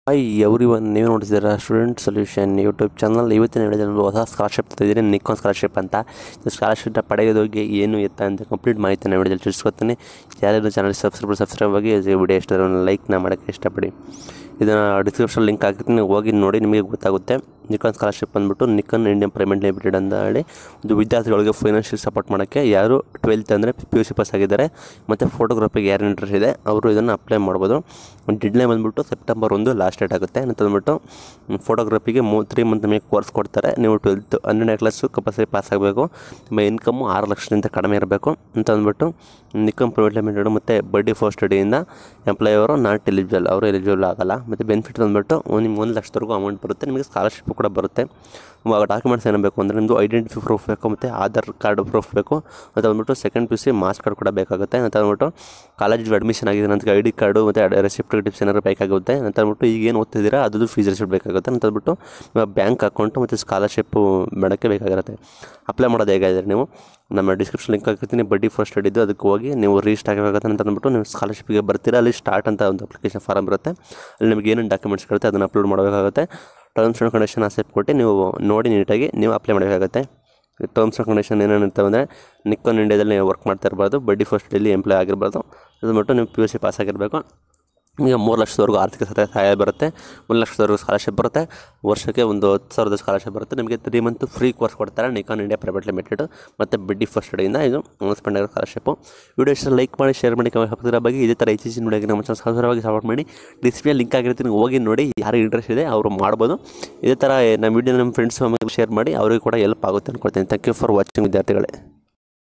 hi every one ನೀವು ನೋಡ್ತಿದ್ದೀರಾ student solution YouTube channel ಇವತ್ತಿನ ಹೇಳಿದ್ರೆ ಒಂದು ಹೊಸ ಸ್ಕಾಲರ್ಶಿಪ್ ತಂದಿದ್ದೀನಿ ನಿಕ್ಕಾನ್ ಸ್ಕಾಲರ್ಶಿಪ್ ಅಂತ ಸ್ಕಾಲರ್ಶಿಪ್ನ ಪಡೆಯೋದಕ್ಕೆ ಏನು ಎತ್ತ ಅಂತ ಕಂಪ್ಲೀಟ್ ಮಾಹಿತಿ ನಾನು ವಿಡಿಯೋದಲ್ಲಿ ತಿಳಿಸ್ಕೊತೀನಿ ಯಾರ್ಯಾರು ಚಾನಲ್ ಸಬ್ಸ್ಕ್ರೈಬ್ ಸಬ್ಸ್ಕ್ರೈಬ್ ಆಗಿ ವಿಡಿಯೋ ಇಷ್ಟ ಲೈಕ್ನ ಮಾಡೋಕ್ಕೆ ಇಷ್ಟಪಡಿ ಇದನ್ನು ಡಿಸ್ಕ್ರಿಪ್ಷನ್ ಲಿಂಕ್ ಹಾಕಿರ್ತೀನಿ ನೀವು ಹೋಗಿ ನೋಡಿ ನಿಮಗೆ ಗೊತ್ತಾಗುತ್ತೆ ನಿಕಾನ್ ಸ್ಕಾಲರ್ಶಿಪ್ ಬಂದುಬಿಟ್ಟು ನಿಕಾನ್ ಇಂಡಿಯನ್ ಪೇಮೆಂಟ್ ಲಿಮಿಟೆಡ್ ಅಂತ ಹೇಳಿ ಒಂದು ವಿದ್ಯಾರ್ಥಿಗಳಿಗೆ ಫೈನಾನ್ಷಿಯಲ್ ಸಪೋರ್ಟ್ ಮಾಡೋಕ್ಕೆ ಯಾರು ಟ್ವೆಲ್ತ್ ಅಂದರೆ ಪಿ ಯು ಸಿ ಪಾಸ್ ಆಗಿದ್ದಾರೆ ಮತ್ತು ಫೋಟೋಗ್ರಫಿಗೆ ಯಾರು ಇಂಟ್ರೆಸ್ಟ್ ಇದೆ ಅವರು ಇದನ್ನು ಅಪ್ಲೈ ಮಾಡ್ಬೋದು ಡೆಡ್ಲೈನ್ ಬಂದುಬಿಟ್ಟು ಸೆಪ್ಟೆಂಬರ್ ಒಂದು ಲಾಸ್ಟ್ ಡೇಟ್ ಆಗುತ್ತೆ ಅಂತ ಅಂದ್ಬಿಟ್ಟು ಫೋಟೋಗ್ರಫಿಗೆ ಮೂ ತ್ರೀ ಮಂತ್ ನಿಮಗೆ ಕೋರ್ಸ್ ಕೊಡ್ತಾರೆ ನೀವು ಟ್ವೆಲ್ತ್ ಹನ್ನೆರಡನೇ ಕ್ಲಾಸು ಕಂಪಲ್ಸರಿ ಪಾಸ್ ಆಗಬೇಕು ನಿಮ್ಮ ಇನ್ಕಮ್ಮು ಆರು ಲಕ್ಷದಿಂದ ಕಡಿಮೆ ಇರಬೇಕು ಅಂತ ಅಂದ್ಬಿಟ್ಟು ನಿಕಮ್ ಪ್ರೈವೇಟ್ ಲಿಮಿಟೆಡ್ ಮತ್ತು ಬಡ್ಡಿ ಫಸ್ಟ್ ಸ್ಟಡಿಯಿಂದ ಎಂಪ್ಲಾಯ್ ಅವರು ನಾಟ್ ಎಲಿಜಿಬಲ್ ಅವರು ಎಲಿಜಿಬಲ್ ಆಗಲ್ಲ ಮತ್ತು ಬೆನಿಫಿಟ್ ಬಂದುಬಿಟ್ಟು ನಿಮ್ಗೆ ಒಂದು ಲಕ್ಷದವರೆಗೂ ಅಮೌಂಟ್ ಬರುತ್ತೆ ನಿಮಗೆ ಸ್ಕಾಲರ್ಶಿಪ್ ಕೂಡ ಬರುತ್ತೆ ಇವಾಗ ಡಾಕ್ಯುಮೆಂಟ್ಸ್ ಏನು ಬೇಕು ಅಂದರೆ ನಿಮ್ಮದು ಐಡೆಂಟಿಟಿ ಪ್ರೂಫ್ ಬೇಕು ಮತ್ತು ಆಧಾರ್ ಕಾರ್ಡ್ ಪ್ರೂಫ್ ಬೇಕು ಮತ್ತು ಬಂದ್ಬಿಟ್ಟು second P U C marks card ಕೂಡ ಬೇಕಾಗುತ್ತೆ ಅಂತ ಅಂದ್ಬಿಟ್ಟು ಕಾಲೇಜಿಗೆ ಅಡ್ಮಿಷನ್ ಆಗಿದೆ ನಂತರ ಐ ಡಿ ಕಾರ್ಡು ಮತ್ತು ರೆಸಿಪ್ಟ್ ಟಿಪ್ಸ್ ಏನಾದ್ರು ಬೇಕಾಗುತ್ತೆ ಅಂತ ಅಂದ್ಬಿಟ್ಟು ಈಗ ಏನು ಓದ್ತಿದ್ದೀರಾ ಅದು ಫೀಸ್ ರೆಸಿಪ್ಟ್ ಬೇಕಾಗುತ್ತೆ ಅಂತ ಅಂದ್ಬಿಟ್ಟು ನಿಮ್ಮ ಬ್ಯಾಂಕ್ ಅಕೌಂಟು ಮತ್ತು ಸ್ಕಾಲರ್ಶಿಪ್ಪು ಮಾಡೋಕ್ಕೆ ಬೇಕಾಗಿರುತ್ತೆ ಅಪ್ಲೈ ಮಾಡೋದು ಹೇಗಾದರೆ ನೀವು ನಮ್ಮ ಡಿಸ್ಕ್ರಿಪ್ಷನ್ ಲಿಂಕ್ ಹಾಕಿರ್ತೀನಿ ಬಡ್ಡಿ ಫಸ್ಟ್ ಹಿಡಿದು ಅದಕ್ಕೆ ಹೋಗಿ ನೀವು ರಿಜಿಸ್ಟರ್ ಆಗಬೇಕಾಗುತ್ತೆ ಅಂತ ಅಂದ್ಬಿಟ್ಟು ನೀವು ಸ್ಕಾಲರ್ಶಿಪ್ಗೆ ಬರ್ತೀರಾ ಅಲ್ಲಿ ಸ್ಟಾರ್ಟ್ ಅಂತ ಒಂದು ಅಪ್ಲಿಕೇಶನ್ ಫಾರಮ್ ಬರುತ್ತೆ ಅಲ್ಲಿ ನಿಮಗೆ ಏನೇನು ಡಾಕ್ಯುಮೆಂಟ್ಸ್ ಇರುತ್ತೆ ಅದನ್ನು ಅಪ್ಲೋಡ್ ಮಾಡಬೇಕಾಗುತ್ತೆ ಟರ್ಮ್ಸ್ ಆ್ಯಂಡ್ ಕಂಡೀಷನ್ ಆಸೆಪ್ಟ್ ಕೊಟ್ಟು ನೀವು ನೋಡಿ ನೀಟಾಗಿ ನೀವು ಅಪ್ಲೈ ಮಾಡಬೇಕಾಗುತ್ತೆ ಟರ್ಮ್ಸ್ ಆ್ಯಂಡ್ ಕಂಡೀಷನ್ ಏನೇನು ಇರ್ತವೆ ಅಂದರೆ ನಿಕ್ಕಾನ್ ಇಂಡಿಯಾದಲ್ಲಿ ನೀವು ವರ್ಕ್ ಮಾಡ್ತಾ ಇರಬಾರ್ದು ಬಡ್ಡಿ ಫಸ್ಟ್ ಡೇಲಿ ಎಂಪ್ಲಾಯ್ ಆಗಿರಬಾರ್ದು ಅದು ಬಿಟ್ಟು ನೀವು ಪಿ ಯು ಸಿ ಪಾಸ್ ಆಗಿರಬೇಕು ಈಗ ಮೂರು ಲಕ್ಷದವರೆಗೂ ಆರ್ಥಿಕ ಸಹಾಯ ಸಹಾಯ ಬರುತ್ತೆ ಒಂದು ಲಕ್ಷದವರೆಗೂ ಸ್ಕಾಲರ್ಶಿಪ್ ಬರುತ್ತೆ ವರ್ಷಕ್ಕೆ ಒಂದು ಹತ್ತು ಸಾವಿರದ ಸ್ಕಾಲರ್ಶಿಪ್ ಬರುತ್ತೆ ನಿಮಗೆ ತ್ರೀ ಮಂತ್ ಫ್ರೀ ಕೋರ್ಸ್ ಕೊಡ್ತಾರೆ ನಿಕಾನ್ ಇಂಡಿಯಾ ಪ್ರೈವೇಟ್ ಲಿಮಿಟೆಡ್ ಮತ್ತು ಬಡ್ಡಿ ಫಸ್ಟ್ ಸ್ಟಡಿಯಿಂದ ಇದು ಅನೌನ್ಸ್ಮೆಂಟ್ ಆಗಿರೋ ಸ್ಕಾಲರ್ಶಿಪ್ಪು ವಿಡಿಯೋ ಇಷ್ಟ ಲೈಕ್ ಮಾಡಿ ಶೇರ್ ಮಾಡಿ ಕಮೆಂಟ್ ಹಾಕ್ತಿರೋ ಬಗ್ಗೆ ಇದೇ ಥರ ಇತ್ತೀಚಿನ ವಿಡಿಯೋಗೆ ನಮ್ಮ ಚಾನಲ್ ಸಹಜವಾಗಿ ಸಪೋರ್ಟ್ ಮಾಡಿ ಡಿಸ್ಪ್ಲೇ ಲಿಂಕ್ ಆಗಿರ್ತೀನಿ ಹೋಗಿ ನೋಡಿ ಯಾರಿಗೆ ಇಂಟ್ರೆಸ್ಟ್ ಇದೆ ಅವರು ಮಾಡ್ಬೋದು ಇದೇ ಥರ ನಮ್ಮ ವಿಡಿಯೋ ನಮ್ಮ ಫ್ರೆಂಡ್ಸ್ ಶೇರ್ ಮಾಡಿ ಅವರಿಗೂ ಕೂಡ ಹೆಲ್ಪ್ ಆಗುತ್ತೆ ಅನ್ಕೊಳ್ತೀನಿ ಥ್ಯಾಂಕ್ ಯು ಫಾರ್ ವಾಚಿಂಗ್ ವಿದ್ಯಾರ್ಥಿಗಳೇ